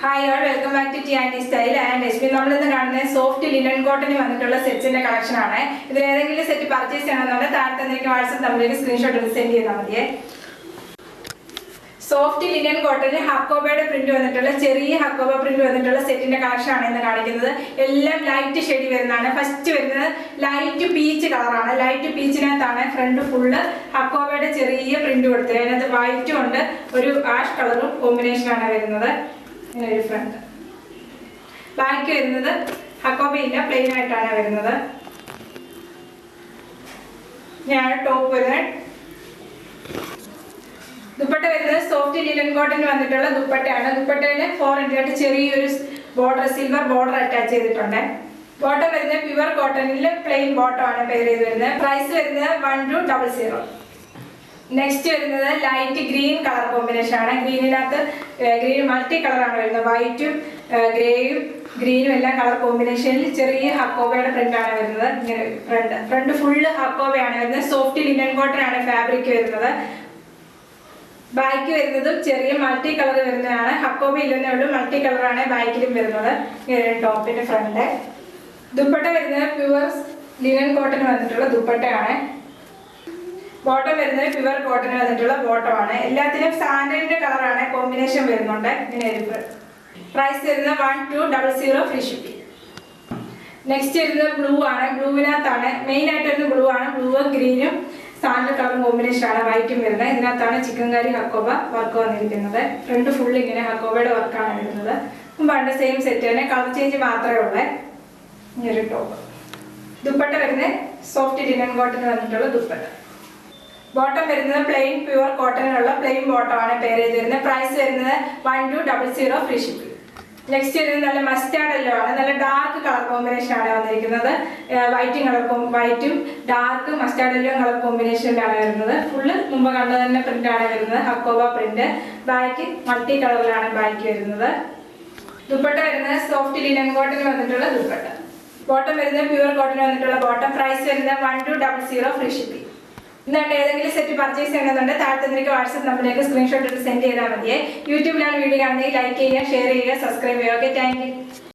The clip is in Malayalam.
hi all welcome back to T and style and S P നമ്മളിന്ന് കാണുന്നത് സോഫ്റ്റ് ലിനൻ കോട്ടണിൽ വന്നിട്ടുള്ള സെറ്റ്സിന്റെ കളക്ഷൻ ആണ് ഇതിൽ ഏതെങ്കിലും സെറ്റ് പർച്ചേസ് ചെയ്യണമെന്നുണ്ടെങ്കിൽ താഴെ തന്നിരിക്കുന്ന വാട്സപ്പ് നമ്പറിലേക്ക് സ്ക്രീൻഷോട്ട് എടുത്ത് സെൻഡ് ചെയ്താൽ മതിയേ സോഫ്റ്റ് ലിനൻ കോട്ടണിൽ ഹക്കോബയുടെ പ്രിന്റ് വന്നിട്ടുള്ള ചെറിയ ഹക്കോബ പ്രിന്റ് വന്നിട്ടുള്ള സെറ്റിന്റെ കളക്ഷൻ ആണ് ഇന്ന് കാണിക്കുന്നത് എല്ലാം ലൈറ്റ് ഷെയ്ഡ് വരുന്നതാണ് ഫസ്റ്റ് വരുന്നത് ലൈറ്റ് പീച്ച് കളറാണ് ലൈറ്റ് പീച്ചിനകത്താണ് ഫ്രണ്ട് ഫുള്ള് ഹക്കോബയുടെ ചെറിയ പ്രിന്റ് കൊടുത്തത് അതിനകത്ത് വൈറ്റും ഉണ്ട് ഒരു ആഷ് കളറും കോമ്പിനേഷനാണ് വരുന്നത് ഇങ്ങനെ ഒരു ഫ്രണ്ട് ബാക്കി വരുന്നത് ഹക്കോബ ഇല്ല പ്ലെയിൻ ആയിട്ടാണ് വരുന്നത് ഞാൻ ടോപ്പ് വരുന്നത് ദുപ്പട്ട വരുന്നത് സോഫ്റ്റ് ലിലൻ കോട്ടൺ വന്നിട്ടുള്ള ദുപ്പട്ടയാണ് ദുപ്പട്ടയില് ഫോർ ഇഞ്ചായിട്ട് ചെറിയൊരു ബോർഡർ സിൽവർ ബോർഡർ അറ്റാച്ച് ചെയ്തിട്ടുണ്ട് ബോട്ടം വരുന്നത് പ്യുവർ കോട്ടണിൽ പ്ലെയിൻ ബോട്ടം ആണ് പെയർ ചെയ്ത് വരുന്നത് പ്രൈസ് വരുന്നത് one two double zero next വരുന്നത് ലൈറ്റ് ഗ്രീൻ കളർ കോമ്പിനേഷൻ ആണ് ഗ്രീനിനകത്ത് ഗ്രീൻ മൾട്ടി കളറാണ് വരുന്നത് വൈറ്റും ഗ്രേയും ഗ്രീനും എല്ലാം കളർ കോമ്പിനേഷനിൽ ചെറിയ ഹക്കോബയുടെ പ്രിന്റ് ആണ് വരുന്നത് ഇങ്ങനെ ഫ്രണ്ട് ഫ്രണ്ട് ഫുള്ള് ഹക്കോബയാണ് വരുന്നത് സോഫ്റ്റ് ലിനൻ കോട്ടൺ ആണ് ഫാബ്രിക് വരുന്നത് ബാക്ക് വരുന്നതും ചെറിയ മൾട്ടി കളർ വരുന്നതാണ് ഹക്കോബ ഇല്ലെന്നേ ഉള്ളൂ മൾട്ടി കളറാണ് ബാക്കിലും വരുന്നത് ഇങ്ങനെ ടോപ്പിന്റെ ഫ്രണ്ട് ദുപ്പട്ട വരുന്നത് പ്യുവർ ലിനൻ കോട്ടൺ വന്നിട്ടുള്ള ദുപ്പട്ടയാണ് ബോട്ടം വരുന്നത് പ്യുവർ കോട്ടൺ വന്നിട്ടുള്ള ബോട്ടമാണ് എല്ലാത്തിനും സാൻഡലിന്റെ കളറാണ് കോമ്പിനേഷൻ വരുന്നുണ്ട് ഇങ്ങനെ ഒരു പ്രൈസ് വരുന്നത് one two double zero free shipping next വരുന്നത് ബ്ലൂ ആണ് ബ്ലൂവിനകത്താണ് മെയിൻ ആയിട്ട് വരുന്നത് ബ്ലൂ ആണ് ബ്ലൂവും ഗ്രീനും സാൻഡ് കളർ കോമ്പിനേഷൻ ആണ് വൈറ്റും വരുന്നത് ഇതിനകത്താണ് ചിക്കൻ കറി ഹക്കോബ വർക്ക് വന്നിരിക്കുന്നത് ഫ്രണ്ട് ഫുൾ ഇങ്ങനെ ഹക്കോബയുടെ വർക്കാണ് വരുന്നത് മുമ്പാണ്ട് സെയിം സെറ്റ് തന്നെ കളർ ചേഞ്ച് മാത്രമേ ഉള്ളൂ ഇനി ഒരു ടോപ്പ് ദുപ്പട്ട വരുന്നത് സോഫ്റ്റ് ലിനൻ കോട്ടൺ വന്നിട്ടുള്ള ദുപ്പട്ട ബോട്ടം വരുന്നത് പ്ലെയിൻ പ്യുവർ കോട്ടണിലുള്ള പ്ലെയിൻ ബോട്ടം ആണ് പേര് ചെയ്ത് വരുന്നത് പ്രൈസ് വരുന്നത് one two double zero free shipping next വരുന്നത് നല്ല മസ്റ്റാർഡ് എല്ലോ ആണ് നല്ല ഡാർക്ക് കളർ കോമ്പിനേഷൻ ആണ് വന്നിരിക്കുന്നത് വൈറ്റും കളർ വൈറ്റും ഡാർക്ക് മസ്റ്റാർഡ് എല്ലോ കളർ കോമ്പിനേഷനിലാണ് വരുന്നത് ഫുള്ള് മുമ്പ് കണ്ട തന്നെ പ്രിന്റ് ആണ് വരുന്നത് ഹക്കോബ പ്രിന്റ് ബാക്ക് മൾട്ടി കളറിലാണ് ബാക്ക് വരുന്നത് ദുപ്പട്ട വരുന്നത് സോഫ്റ്റ് ലിനൻ കോട്ടൺ വന്നിട്ടുള്ള ദുപ്പട്ട ബോട്ടം വരുന്നത് പ്യുവർ കോട്ടൺ വന്നിട്ടുള്ള ബോട്ടം പ്രൈസ് വരുന്നത് one two double zero free shipping എന്നിട്ട് ഏതെങ്കിലും സെറ്റ് പർച്ചേസ് ചെയ്യണമെന്നുണ്ട് താഴത്തെ നിനക്ക് വാട്സപ്പ് നമ്പറിലേക്ക് സ്ക്രീൻഷോട്ട് എടുത്ത് സെൻഡ് ചെയ്താൽ മതിയെ യൂട്യൂബിലാണ് വീഡിയോ കാണുന്നത് ലൈക്ക് ചെയ്യുക ഷെയർ ചെയ്യുക സബ്സ്ക്രൈബ് ചെയ്യുക ഓക്കെ താങ്ക് യു